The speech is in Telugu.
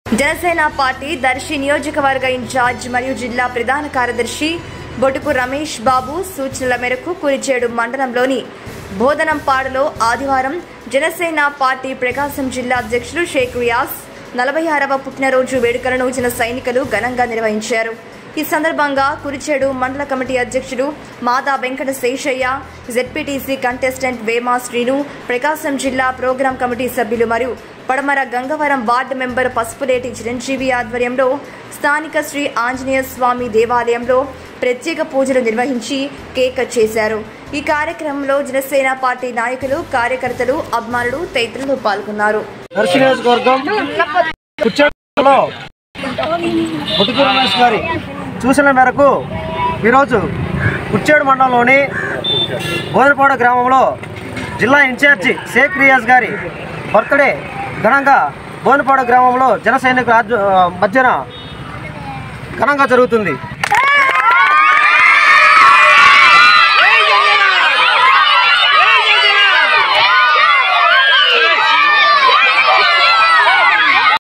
జనసేన పార్టీ దర్శి నియోజకవర్గ ఇన్ఛార్జ్ మరియు జిల్లా ప్రధాన కార్యదర్శి బొటుకు రమేష్ బాబు సూచనల మేరకు కురిచేడు మండలంలోని బోధనంపాడులో ఆదివారం జనసేన పార్టీ ప్రకాశం జిల్లా అధ్యక్షులు షేక్ రియాజ్ నలభై ఆరవ పుట్టినరోజు వేడుకలను జన సైనికులు ఘనంగా నిర్వహించారు ఈ సందర్భంగా కురిచేడు మండల కమిటీ అధ్యక్షుడు మాదా వెంకట శేషయ్య జెడ్పీటీసీ కంటెస్టెంట్ వేమా శ్రీను ప్రకాశం జిల్లా ప్రోగ్రాం కమిటీ సభ్యులు మరియు పడమర గంగవరం వార్డు మెంబర్ పసుపులేటి చిరంజీవి ఆధ్వర్యంలో స్థానిక శ్రీ ఆంజనేయ స్వామి దేవాలయంలో ప్రత్యేక పూజలు నిర్వహించి కేక్ కట్ చేశారు ఈ కార్యక్రమంలో జనసేన పార్టీ నాయకులు కార్యకర్తలు అభిమానులు తదితరులు పాల్గొన్నారు దర్శి నియోజకవర్గం కుర్చేలో బుటుకు రమేష్ గారి సూచనల మేరకు ఈరోజు కుర్చేడు మండలంలోని బోదనపాడు గ్రామంలో జిల్లా ఇన్ఛార్జి షేక్ రియాజ్ గారి బర్త్డే ఘనంగా బోదనపాడు గ్రామంలో జన సైనికుల ఆధ్వ- మధ్యన ఘనంగా జరుగుతుంది